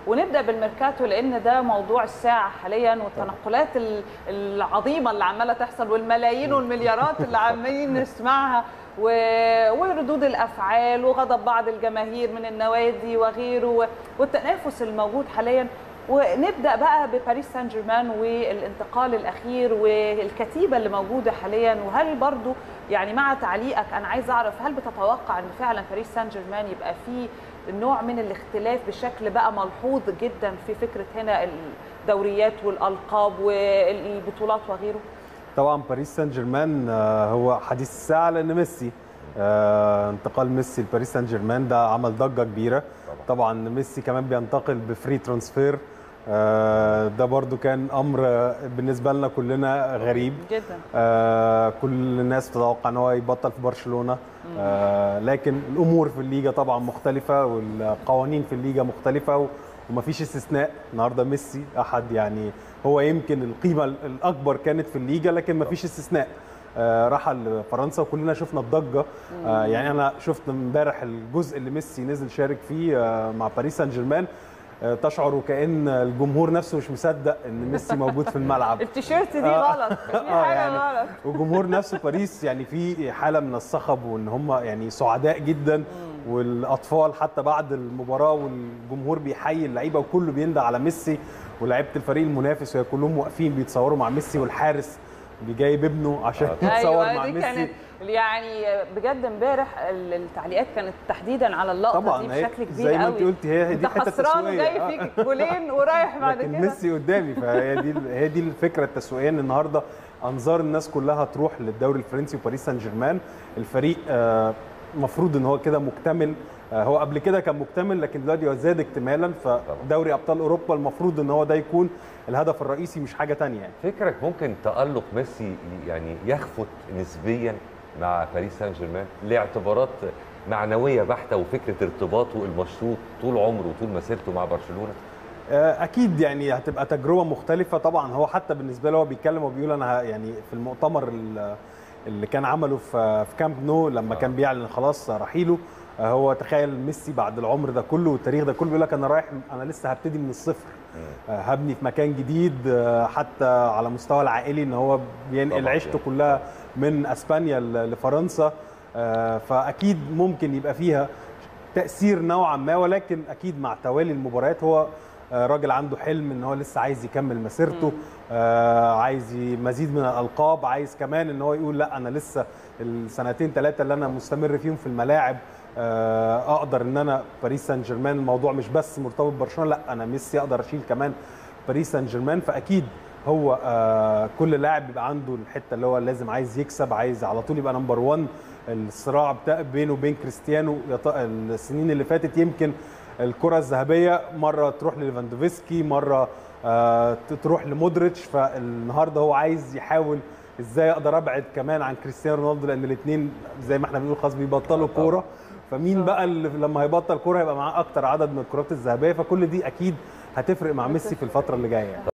ونبدا بالميركاتو لان ده موضوع الساعه حاليا والتنقلات العظيمه اللي عماله تحصل والملايين والمليارات اللي عمالين نسمعها وردود الافعال وغضب بعض الجماهير من النوادي وغيره والتنافس الموجود حاليا ونبدا بقى بباريس سان جيرمان والانتقال الاخير والكتيبه اللي موجوده حاليا وهل برضو يعني مع تعليقك انا عايز اعرف هل بتتوقع ان فعلا باريس سان جيرمان يبقى فيه نوع من الاختلاف بشكل بقى ملحوظ جدا في فكره هنا الدوريات والالقاب والبطولات وغيره؟ طبعا باريس سان جيرمان هو حديث الساعه لان ميسي آه انتقال ميسي لباريس سان جيرمان ده عمل ضجه كبيره طبعا ميسي كمان بينتقل بفري ترانسفير آه ده برضو كان امر بالنسبه لنا كلنا غريب جدا آه كل الناس تتوقع ان هو يبطل في برشلونه آه لكن الامور في الليجا طبعا مختلفه والقوانين في الليجا مختلفه ومفيش استثناء النهارده ميسي احد يعني هو يمكن القيمه الاكبر كانت في الليجا لكن مفيش استثناء آه رحل فرنسا وكلنا شفنا الضجه آه يعني انا شفت امبارح الجزء اللي ميسي نزل شارك فيه آه مع باريس سان جيرمان تشعر وكان الجمهور نفسه مش مصدق ان ميسي موجود في الملعب التيشيرت دي غلط في حاجه يعني غلط وجمهور نفسه باريس يعني في حاله من الصخب وان هم يعني سعداء جدا والاطفال حتى بعد المباراه والجمهور بيحيي اللعيبه وكله بيندى على ميسي ولاعيبه الفريق المنافس وهي كلهم واقفين بيتصوروا مع ميسي والحارس بيجايب ابنه عشان يتصور أيوة مع دي ميسي كانت يعني بجد امبارح التعليقات كانت تحديدا على اللقطه طبعا دي هي بشكل كبير زي ما قوي انت قلتي هي دي انت حته خسران تسويقيه وجاي آه. فيك جولين ورايح بعد لكن كده ميسي قدامي فهي دي هي دي الفكره التسويقيه ان النهارده انظار الناس كلها تروح للدوري الفرنسي وباريس سان جيرمان الفريق المفروض ان هو كده مكتمل آه، هو قبل كده كان مكتمل لكن دلوقتي هو زاد اكتمالا فدوري ابطال اوروبا المفروض ان هو ده يكون الهدف الرئيسي مش حاجه تانية يعني فكرك ممكن تألق ميسي يعني يخفت نسبيا مع باريس سان جيرمان لاعتبارات معنويه بحته وفكره ارتباطه المشروط طول عمره وطول مسيرته مع برشلونه آه، اكيد يعني هتبقى تجربه مختلفه طبعا هو حتى بالنسبه له هو بيتكلم وبيقول انا ه- يعني في المؤتمر ال- اللي كان عمله في في كامب نو لما كان بيعلن خلاص رحيله آه، هو تخيل ميسي بعد العمر ده كله والتاريخ ده كله بيقول لك انا رايح انا لسه هبتدي من الصفر آه، هبني في مكان جديد آه، حتى على مستوى العائلي ان هو بينقل طبعاً عيشته يعني. كلها من اسبانيا ل- لفرنسا آه، فاكيد ممكن يبقى فيها تاثير نوعا ما ولكن اكيد مع توالي المباريات هو آه، راجل عنده حلم ان هو لسه عايز يكمل مسيرته آه عايز ي- مزيد من الالقاب عايز كمان ان هو يقول لا انا لسه السنتين ثلاثه اللي انا مستمر فيهم في الملاعب آه اقدر ان انا باريس سان جيرمان الموضوع مش بس مرتبط ببرشلونه لا انا ميسي اقدر اشيل كمان باريس سان جيرمان فاكيد هو آه كل لاعب بيبقى عنده الحته اللي هو لازم عايز يكسب عايز على طول يبقى نمبر 1 الصراع بتاع بينه وبين كريستيانو يط- السنين اللي فاتت يمكن الكره الذهبيه مره تروح لليفاندوفسكي مره آه ت- تروح لمودريتش فالنهارده هو عايز يحاول ازاي اقدر ابعد كمان عن كريستيانو رونالدو لان الاثنين زي ما احنا بنقول خلاص بيبطلوا طبعاً. كوره فمين بقى اللي لما هيبطل كوره هيبقى معاه اكتر عدد من الكرات الذهبيه فكل دي اكيد هتفرق مع ميسي في الفتره اللي جايه يعني.